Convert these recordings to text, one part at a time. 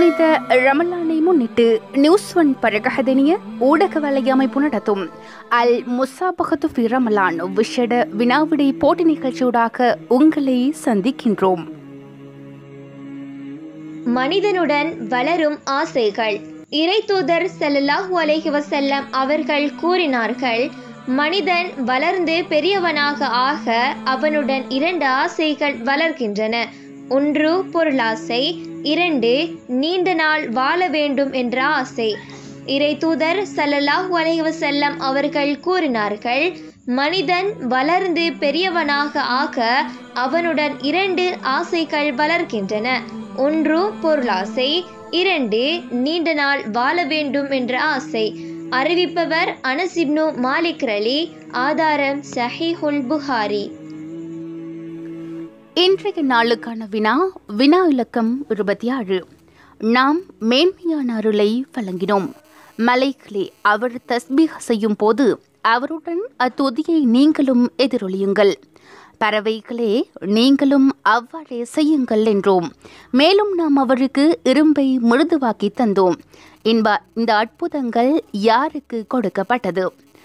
புனித ரமலானை முன்னிட்டு நியூஸ் ஒன் பரகஹதனிய ஊடக வலையமைப்பு நடத்தும் அல் முசாபகத்து ஃபி ரமலான் விஷட வினாவிடை போட்டி நிகழ்ச்சியூடாக உங்களை சந்திக்கின்றோம் மனிதனுடன் வளரும் ஆசைகள் இறைத்தூதர் ஸல்லல்லாஹு அலைஹி வஸல்லம் அவர்கள் கூறினார்கள் மனிதன் வளர்ந்து பெரியவனாக ஆக அவனுடன் இரண்டு ஆசைகள் வளர்கின்றன ஒன்று பொருளாசை இரண்டு நீண்ட நாள் வாழ வேண்டும் என்ற ஆசை இறைத்தூதர் ஸல்லல்லாஹு அலைஹி வஸல்லம் அவர்கள் கூறினார்கள் மனிதன் வளர்ந்து பெரியவனாக ஆக அவனுடன் இரண்டு ஆசைகள் வளர்கின்றன ஒன்று பொருளாசை இரண்டு நீண்ட நாள் வாழ வேண்டும் என்ற ஆசை அறிவிப்பவர் அனசிப்னு மாலிக் ரலி ஆதாரம் சஹீஹுல் புகாரி இன்றைய நாளுக்கான வினா வினா இலக்கம் இருபத்தி ஆறு நாம் மேன்மையான அருளை வழங்கினோம் மலைகளே அவர் தஸ்பீக செய்யும் போது அவருடன் அத்துதியை நீங்களும் எதிரொலியுங்கள் பறவைகளே நீங்களும் அவ்வாறே செய்யுங்கள் என்றோம் மேலும் நாம் அவருக்கு இரும்பை மிருதுவாக்கி தந்தோம் இன்ப இந்த அற்புதங்கள் யாருக்கு கொடுக்கப்பட்டது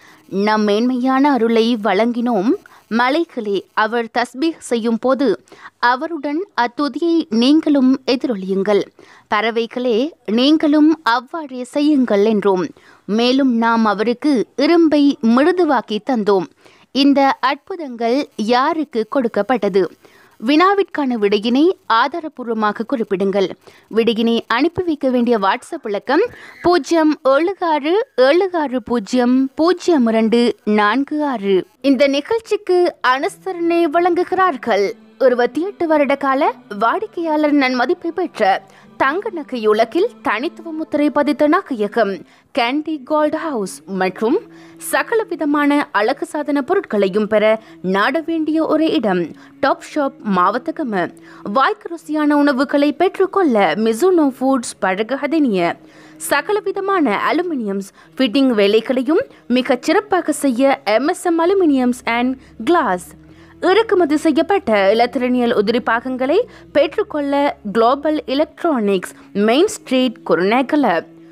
நம் மேன்மையான அருளை வழங்கினோம் மலைகளே அவர் தஸ்பீக் செய்யும் போது அவருடன் அத்துதியை நீங்களும் எதிரொலியுங்கள் பறவைகளே நீங்களும் அவ்வாறே செய்யுங்கள் என்றோம் மேலும் நாம் அவருக்கு இரும்பை மிருதுவாக்கி தந்தோம் இந்த அற்புதங்கள் யாருக்கு கொடுக்கப்பட்டது வினாவிற்கான விடையினை ஆதாரபூர்வமாக குறிப்பிடுங்கள் விடையினை அனுப்பி வைக்க வேண்டிய வாட்ஸ்அப் இலக்கம் பூஜ்ஜியம் ஏழு ஆறு ஏழு ஆறு பூஜ்ஜியம் பூஜ்ஜியம் இரண்டு நான்கு ஆறு இந்த நிகழ்ச்சிக்கு அனுசரணை வழங்குகிறார்கள் இருபத்தி எட்டு வருட கால வாடிக்கையாளர் நன்மதிப்பை பெற்ற தங்க நகை உலகில் தனித்துவ முத்திரை பதித்த நகையகம் கேண்டி கோல்ட் ஹவுஸ் மற்றும் சகல விதமான அழகு சாதன பொருட்களையும் பெற நாட வேண்டிய ஒரு இடம் டாப் ஷாப் மாவத்தகம வாய்க்கு ருசியான உணவுகளை பெற்றுக்கொள்ள மிசுனோ ஃபுட்ஸ் பழகஹதனிய சகல விதமான அலுமினியம்ஸ் ஃபிட்டிங் வேலைகளையும் மிகச் சிறப்பாக செய்ய எம்எஸ்எம் அலுமினியம்ஸ் அண்ட் கிளாஸ் இறக்குமதி செய்யப்பட்ட இலத்திரனியல் உதிரி பாகங்களை பெற்றுக்கொள்ள global electronics main street Kurunegala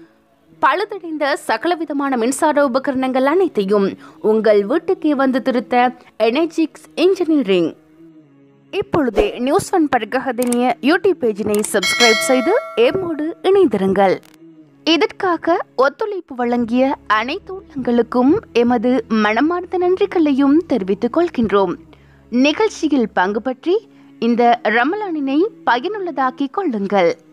பழுதடைந்த சகலவிதமான மின்சார உபகரணங்கள் அனைத்தையும் உங்கள் வீட்டுக்கே வந்து திருத்த எனர்ஜிக்ஸ் இன்ஜினியரிங் இப்பொழுதே நியூஸ் ஒன் படுகஹதனிய யூடியூப் பேஜினை சப்ஸ்கிரைப் செய்து எம்மோடு இணைந்திருங்கள் இதற்காக ஒத்துழைப்பு வழங்கிய அனைத்து உள்ளங்களுக்கும் எமது மனமார்ந்த நன்றிகளையும் தெரிவித்துக் கொள்கின்றோம் நிகழ்ச்சியில் பங்கு பற்றி இந்த ரமலானினை பயனுள்ளதாக்கிக் கொள்ளுங்கள்